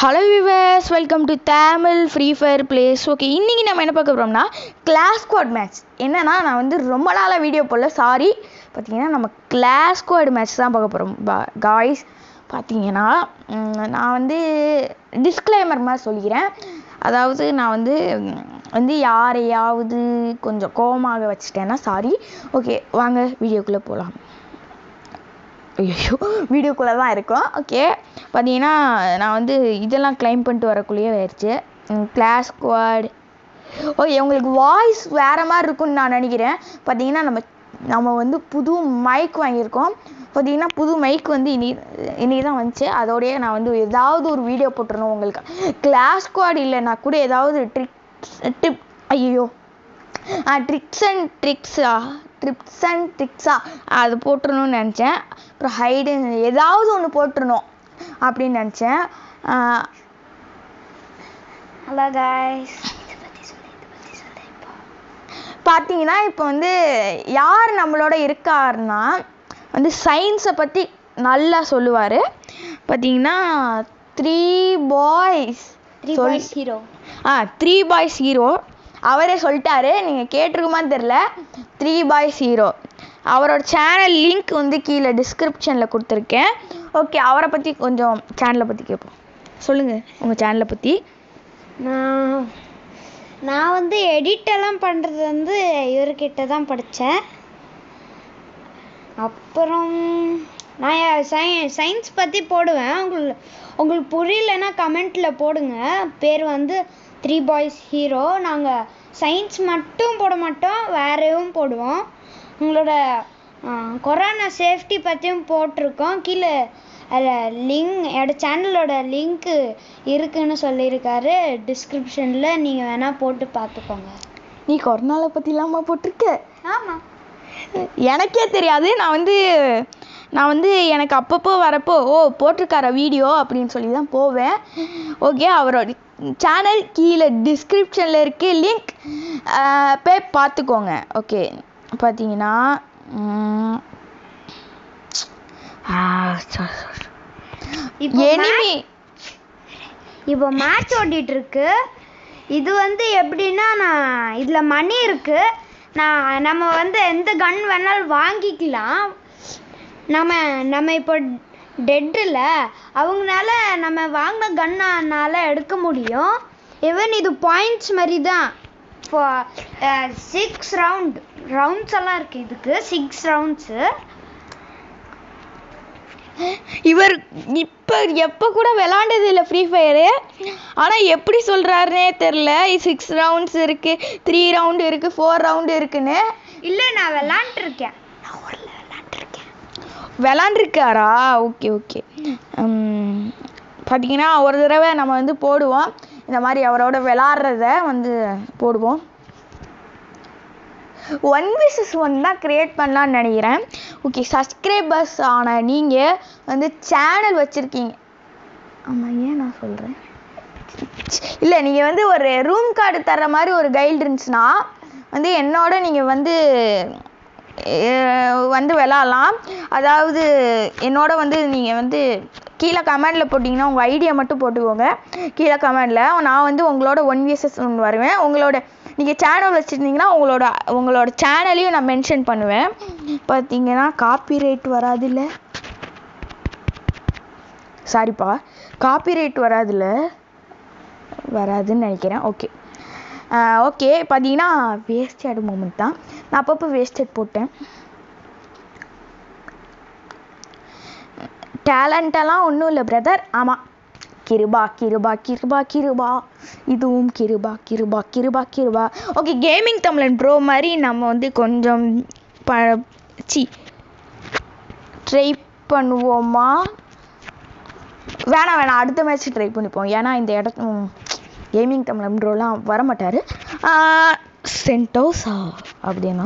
Hello viewers welcome to Tamil free fire plays okay இன்றைக்கி நம்ம என்ன பார்க்க போகிறோம்னா கிளாஸ் ஸ்குவாட் மேட்ச் என்னன்னா நான் வந்து ரொம்ப நாளாக வீடியோ போடல சாரி பார்த்தீங்கன்னா நம்ம கிளாஸ் ஸ்குவாட் மேட்ச் தான் பார்க்க போகிறோம் காய்ஸ் பார்த்தீங்கன்னா ம், நான் வந்து டிஸ்க்ளைமர் மாதிரி சொல்லிக்கிறேன் அதாவது நான் வந்து ம், வந்து யாரையாவது கொஞ்சம் கோவமாக வச்சுட்டேன்னா சாரி ஓகே வாங்க வீடியோக்குள்ளே போகலாம் ஐயோ வீடியோக்குள்ளே தான் இருக்கும் ஓகே பார்த்தீங்கன்னா நான் வந்து இதெல்லாம் க்ளைம் பண்ணிட்டு வரக்குள்ளேயே ஆயிடுச்சு கிளாஸ் ஸ்குவாட் ஓகே உங்களுக்கு வாய்ஸ் வேறு மாதிரி இருக்கும்னு நான் நினைக்கிறேன் பார்த்தீங்கன்னா நம்ம நம்ம வந்து புது மைக் வாங்கியிருக்கோம் பார்த்தீங்கன்னா புது மைக் வந்து இனி இன்னைக்கு தான் வந்துச்சு அதோடய நான் வந்து ஏதாவது ஒரு வீடியோ போட்டுருணும் உங்களுக்கு கிளாஸ் ஸ்குவாட் இல்லைன்னா கூட ஏதாவது ட்ரிக்ஸ் டிப் ஐயோ ஆ ட்ரிக்ஸ் அண்ட் ட்ரிக்ஸா ட்ரிப்ஸ் அண்ட் ட்ரிக்ஸா அது போட்டுருணும்னு நினச்சேன் அப்புறம் ஹைடு ஏதாவது ஒன்று போட்டுருணும் அப்படின்னு நினச்சேன் ஹலோ காய்ஸ் பார்த்தீங்கன்னா இப்போ வந்து யார் நம்மளோட இருக்காருன்னா வந்து சயின்ஸை பற்றி நல்லா சொல்லுவார் பார்த்தீங்கன்னா த்ரீ பாய்ஸ் த்ரீ சொல்- பாய்ஸ் ஹீரோ ஆ த்ரீ பாய்ஸ் ஹீரோ அவரே சொல்லிட்டாரு நீங்கள் கேட்டிருக்குமான்னு தெரில த்ரீ பாய்ஸ் ஹீரோ அவரோட சேனல் லிங்க் வந்து கீழே டிஸ்கிரிப்ஷனில் கொடுத்துருக்கேன் ஓகே அவரை பற்றி கொஞ்சம் சேனலை பற்றி கேட்போம் சொல்லுங்கள் உங்கள் சேனலை பற்றி நான் நான் வந்து எடிட் எல்லாம் பண்ணுறது வந்து இவர்கிட்ட தான் படித்தேன் அப்புறம் நான் சை சயின்ஸ் பற்றி போடுவேன் உங்களுக்கு உங்களுக்கு புரியலன்னா கமெண்ட்டில் போடுங்க பேர் வந்து த்ரீ பாய்ஸ் ஹீரோ நாங்கள் சயின்ஸ் மட்டும் போட மாட்டோம் வேறவும் போடுவோம் உங்களோட கொரோனா சேஃப்டி பற்றியும் போட்டிருக்கோம் கீழே அதில் லிங்க் என்னோட சேனலோட லிங்க்கு இருக்குன்னு சொல்லியிருக்காரு டிஸ்கிரிப்ஷனில் நீங்கள் வேணால் போட்டு பார்த்துக்கோங்க நீ கொரோனாவை பற்றி இல்லாமல் போட்டிருக்க ஆமாம் எனக்கே தெரியாது நான் வந்து நான் வந்து எனக்கு அப்பப்போ வரப்போ ஓ போட்டிருக்கார வீடியோ அப்படின்னு சொல்லி தான் போவேன் ஓகே அவரோட சேனல் கீழே டிஸ்கிரிப்ஷனில் இருக்கு லிங்க் போய் பார்த்துக்கோங்க ஓகே பார்த்தீங்கன்னா ம், ஆ, sorry, sorry. இப்போ enemy இப்போ மேட்ச் ஓடிட்டு இருக்கு இது வந்து எப்படின்னா நான் இதில் மணி இருக்கு நான் நம்ம வந்து எந்த கன் வேணாலும் வாங்கிக்கலாம் நம்ம நம்ம இப்போ டெட்டில் அவங்கனால நம்ம வாங்கின கன்னால எடுக்க முடியும் ஈவன் இது பாயிண்ட்ஸ் மாதிரி தான் இப்போ சிக்ஸ் ரவுண்ட் ரவுண்ட்ஸ் எல்லாம் இருக்கு இதுக்கு சிக்ஸ் ரவுண்ட்ஸு இவர் இப்போ எப்போ கூட விளாண்டது இல்லை ஃப்ரீ ஃபயரு ஆனால் எப்படி சொல்கிறாருனே தெரில சிக்ஸ் ரவுண்ட்ஸ் இருக்குது த்ரீ ரவுண்டு இருக்குது ஃபோர் ரவுண்டு இருக்குன்னு இல்லை நான் விளாண்டுருக்கேன் விளாண்டுருக்காரா ஓகே ஓகே பார்த்தீங்கன்னா ஒரு தடவை நம்ம வந்து போடுவோம் இந்த மாதிரி அவரோட விளாட்றத வந்து போடுவோம் ஒன் விசஸ் ஒன் தான் க்ரியேட் பண்ணலான்னு நினைக்கிறேன் ஓகே சப்ஸ்கிரைபர்ஸ் ஆன நீங்கள் வந்து சேனல் வச்சுருக்கீங்க ஆமாம் ஏன் நான் சொல்கிறேன் இல்லை நீங்கள் வந்து ஒரு ரூம் கார்டு தர்ற மாதிரி ஒரு கைடு இருந்துச்சுன்னா வந்து என்னோட நீங்கள் வந்து அஹ், வந்து விளாட்லாம் அதாவது என்னோட வந்து நீங்கள் வந்து கீழே கமெண்டில் போட்டிங்கன்னா உங்கள் ஐடியா மட்டும் போட்டுக்கோங்க கீழே கமெண்டில் நான் வந்து உங்களோட ஒன் விஎஸ்எஸ் ஒன்று வருவேன் உங்களோட நீங்கள் சேனல் வச்சுருந்தீங்கன்னா உங்களோட உங்களோட சேனலையும் நான் மென்ஷன் பண்ணுவேன் பார்த்தீங்கன்னா காப்பிரைட் வராதுல்ல சாரிப்பா காப்பிரைட் வராதுல்ல வராதுன்னு நினைக்கிறேன் ஓகே ஓகே பார்த்தீங்கன்னா வேஸ்டட் மூமெண்ட் தான் நான் அப்பப்போ வேஸ்டட் போட்டேன் டேலண்டெல்லாம் ஒன்றும் இல்லை பிரதர் ஆமாம் கிருபா கிருபா கிருபா கிருபா இதுவும் Kiruba Kiruba Kiruba Kiruba okay gaming Tamilan bro மாதிரி நம்ம வந்து கொஞ்சம் ப சி ட்ரை பண்ணுவோமா வேணாம் வேணாம் அடுத்த மேட்ச் ட்ரை பண்ணிப்போம் ஏன்னா இந்த இடத்து கேமிங் தமிழன் ப்ரோலாம் வரமாட்டார் சென்டோஸா அப்படின்னா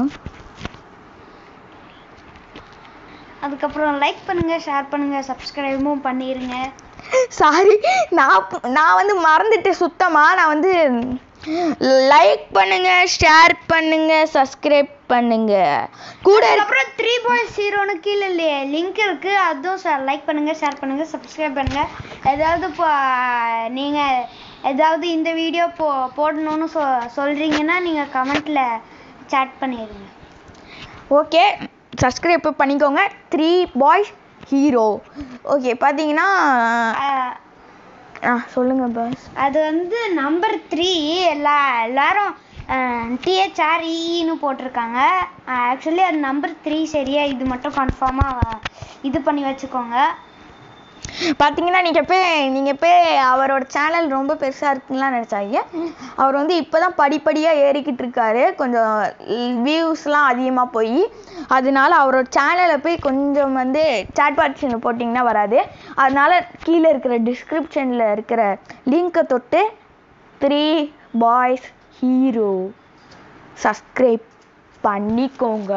அதுக்கப்புறம் லைக் பண்ணுங்க ஷேர் பண்ணுங்க சப்ஸ்கிரைபும் பண்ணிருங்க சாரி நான் ப- நான் வந்து மறந்துட்டேன் சுத்தமாக நான் வந்து லைக் பண்ணுங்க ஷேர் பண்ணுங்க சப்ஸ்கிரைப் பண்ணுங்க கூட அப்புறம் த்ரீ பாயிண்ட் ஜீரோனு கீழே லிங்க் இருக்கு அதுவும் லைக் பண்ணுங்க ஷேர் பண்ணுங்க சப்ஸ்கிரைப் பண்ணுங்க ஏதாவது இப்போ நீங்க ஏதாவது இந்த வீடியோ போ போடணும்னு சொ சொல்றீங்கன்னா நீங்க கமெண்ட்ல chat பண்ணிடுங்க ஓகே சப்ஸ்கிரைப் பண்ணிக்கோங்க த்ரீ பாய்ஸ் ஹீரோ ஓகே பார்த்தீங்கன்னா அஹ், ஆ சொல்லுங்க பாஸ் அது வந்து நம்பர் த்ரீ எல்லா எல்லாரும் டிஹெச்ஆர்இன்னு போட்டிருக்காங்க ஆக்சுவலி அது நம்பர் த்ரீ சரியா இது மட்டும் கன்ஃபார்மாக இது பண்ணி வச்சுக்கோங்க பார்த்தீங்கன்னா நீங்கள் போய் நீங்கள் போய் அவரோட சேனல் ரொம்ப பெருசாக இருக்குங்களா நினச்சாங்க அவர் வந்து இப்போ தான் படிப்படியாக ஏறிக்கிட்டு இருக்காரு கொஞ்சம் வியூஸ்லாம் அதிகமாக போய் அதனால அவரோட சேனலை போய் கொஞ்சம் வந்து சேட் பாக்ஸில் போட்டிங்கன்னா வராது அதனால கீழே இருக்கிற டிஸ்கிரிப்ஷனில் இருக்கிற லிங்கை தொட்டு த்ரீ பாய்ஸ் ஹீரோ சப்ஸ்கிரைப் பண்ணிக்கோங்க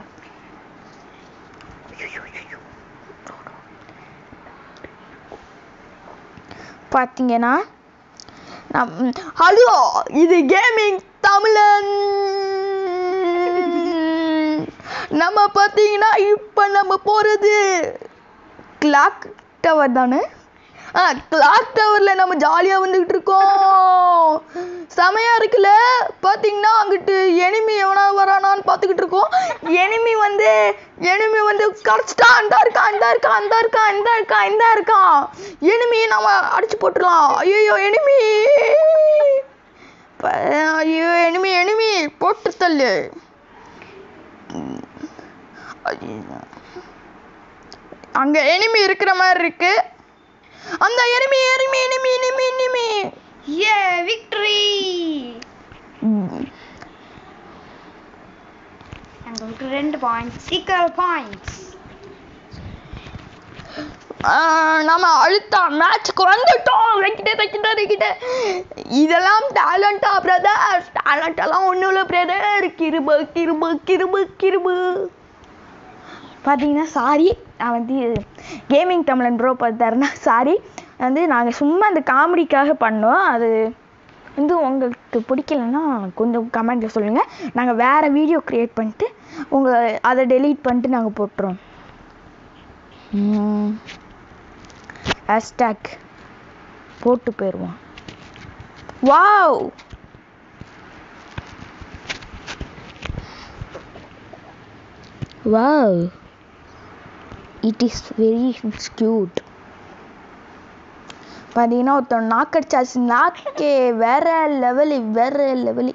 பார்த்தீங்கன்னா நம் ஹலோ இது கேமிங் தமிழன் நம்ம பார்த்தீங்கன்னா இப்போ நம்ம போகிறது கிளாக் டவர் தானே ஆ கிளாக் டவரில் நம்ம ஜாலியாக வந்துக்கிட்டு இருக்கோம் செமையாக இருக்குல்ல பார்த்தீங்கன்னா அங்கிட்டு எனிமி எவனா வரானான்னு பார்த்துக்கிட்டு இருக்கோம் எனிமி வந்து எனிமி வந்து கடிச்சிட்டா அந்த இருக்கான் அந்த இருக்கான் அந்த இருக்கான் இந்த இருக்கான் இந்த இருக்கான் எனிமி நம்ம அடிச்சு போட்டுடலாம் ஐயோ எனிமி ஐயோ எனிமி எனிமி போட்டு தள்ளு ஐயோ. அங்க எனிமி இருக்கிற மாதிரி இருக்கு அந்த enemy enemy enemy enemy enemy a victory எங்களுக்கு ரெண்டு பாயிண்ட்ஸ் ஈக்குவல் பாயிண்ட்ஸ் நம்ம அடுத்த மேட்ச்க்கு வந்துட்டோம் வைக்கிட்ட வைக்கிட்ட வைக்கிட்ட இதெல்லாம் டேலண்டா பிரதர் டேலண்ட் எல்லாம் ஒன்றும் இல்லை பிரதர் கிருபு கிருபு கிருபு கிருபு பார்த்தீங்கன்னா சாரி நான் வந்து கேமிங் தமிழன் ப்ரோ பார்த்தாருன்னா சாரி வந்து நாங்கள் சும்மா அந்த காமெடிக்காக பண்ணோம் அது வந்து உங்களுக்கு பிடிக்கலன்னா கொஞ்சம் கமெண்ட்டில் சொல்லுங்கள் நாங்கள் வேறு வீடியோ க்ரியேட் பண்ணிட்டு உங்கள் அதை டெலீட் பண்ணிட்டு நாங்கள் போட்டுறோம் ஹேஷ்டேக் போட்டு போயிடுவோம் wow wow it is very cute பார்த்தீங்கன்னா ஒருத்தன் நாக்கடிச்சாச்சு நாக்கே வேற லெவலு வேற லெவலு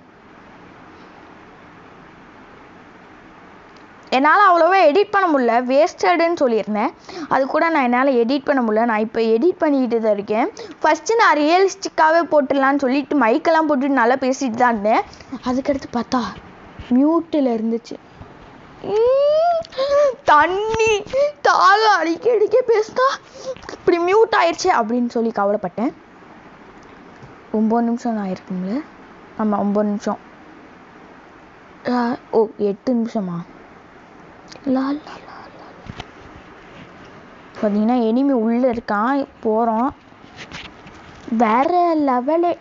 என்னால் அவ்வளோவா எடிட் பண்ண முடியல வேஸ்டடுன்னு சொல்லியிருந்தேன் அது கூட நான் என்னால் எடிட் பண்ண முடியல நான் இப்போ எடிட் பண்ணிக்கிட்டு தான் இருக்கேன் ஃபஸ்ட்டு நான் ரியலிஸ்டிக்காகவே போட்டுடலான்னு சொல்லிட்டு மைக்கெல்லாம் போட்டுட்டு நல்லா பேசிட்டு தான் இருந்தேன் அதுக்கடுத்து பார்த்தா மியூட்டில் இருந்துச்சு உம், தண்ணி தாகம் அடிக்க அடிக்க பேசினா இப்படி மியூட் ஆயிடுச்சு அப்படின்னு சொல்லி கவலைப்பட்டேன் ஒம்பது நிமிஷம் ஆயிருக்கும்ல ஆமாம் ஒம்பது நிமிஷம் ஆ, ஓ எட்டு நிமிஷமா லா லா லா லா. பார்த்தீங்கன்னா எனிமி உள்ளே இருக்கான் போகிறோம் வேற லெவலு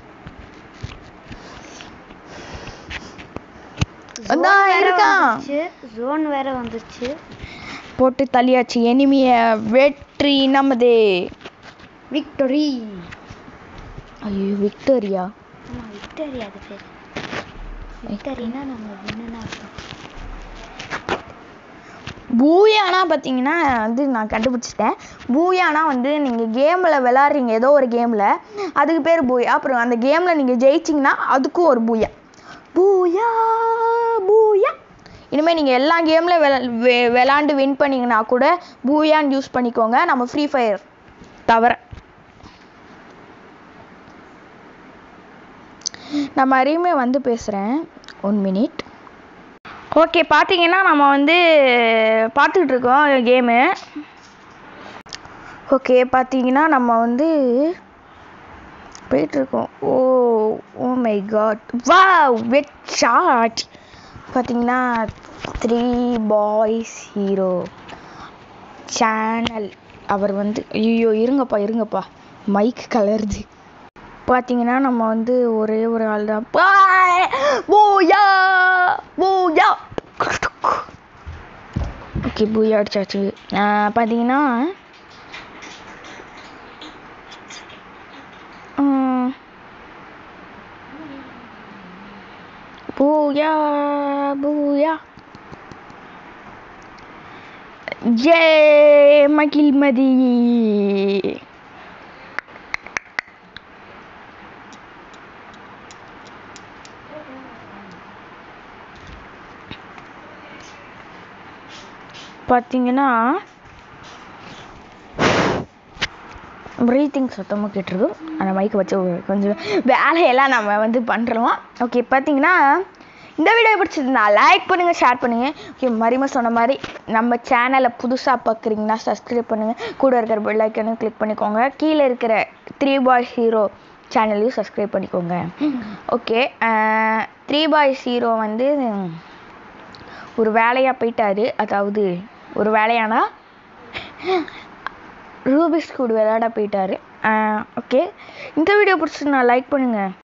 அதான் இருக்கான் ஜோன் வேற வந்துச்சு போட்டு தள்ளியாச்சு எனிமிய வெற்றி நமது விக்டரி ஐயோ விக்டோரியா ஆமா விக்டரி அது பேர் விக்டரினா நம்ம வின்னா அர்த்தம் பூயானா பார்த்தீங்கன்னா வந்து நான் கண்டுபிடிச்சிட்டேன் பூயானா வந்து நீங்கள் கேமில் விளாட்றீங்க ஏதோ ஒரு கேமில் அதுக்கு பேர் பூயா அப்புறம் அந்த கேமில் நீங்கள் ஜெயிச்சிங்கன்னா அதுக்கும் ஒரு பூயா பூயா பூயா இனிமேல் நீங்கள் எல்லா கேமில் விளா வெ- விளாண்டு வின் பண்ணீங்கன்னா கூட பூயான்னு யூஸ் பண்ணிக்கோங்க நம்ம ஃப்ரீ ஃபயர் தவிர நான் மறுபடியுமே வந்து பேசுகிறேன் ஒன் மினிட் ஓகே பார்த்தீங்கன்னா நம்ம வந்து பார்த்துக்கிட்டு இருக்கோம் கேமு ஓகே பார்த்தீங்கன்னா நம்ம வந்து போயிட்டுருக்கோம் ஓ ஓ மை காட் வா வெட் ஷாட் பார்த்தீங்கன்னா த்ரீ பாய்ஸ் ஹீரோ சேனல் அவர் வந்து ஐயோ இருங்கப்பா இருங்கப்பா மைக் கலருது பார்த்தீங்கன்னா நம்ம வந்து ஒரே ஒரு ஆள் தான் பூயா பூயா ஓகே பூயா அடிச்சாச்சு ஆஹ் பார்த்தீங்கன்னா உம், பூயா பூயா ஜே மகிழ்மதி பார்த்தீங்கன்னா ப்ரீத்திங் சத்தமாக கேட்டிருக்கு அந்த மைக்கை வச்சு ஒரு கொஞ்சம் வேலையெல்லாம் நம்ம வந்து பண்ணுறோம் ஓகே பார்த்தீங்கன்னா இந்த வீடியோ பிடிச்சிருந்தா லைக் பண்ணுங்கள் ஷேர் பண்ணுங்கள் ஓகே மரிமா சொன்ன மாதிரி நம்ம சேனலை புதுசாக பார்க்குறீங்கன்னா சப்ஸ்கிரைப் பண்ணுங்கள் கூட இருக்கிற பெல் ஐக்கனையும் கிளிக் பண்ணிக்கோங்க கீழே இருக்கிற த்ரீ பாய் ஹீரோ சேனலையும் சப்ஸ்கிரைப் பண்ணிக்கோங்க ஓகே த்ரீ பாய் ஹீரோ வந்து ஒரு வேலையாக போயிட்டாரு அதாவது ஒரு வேலையானா ரூபிக்ஸ் கூட விளையாட போயிட்டாரு ஓகே இந்த வீடியோ பிடிச்சிருந்தா லைக் பண்ணுங்கள்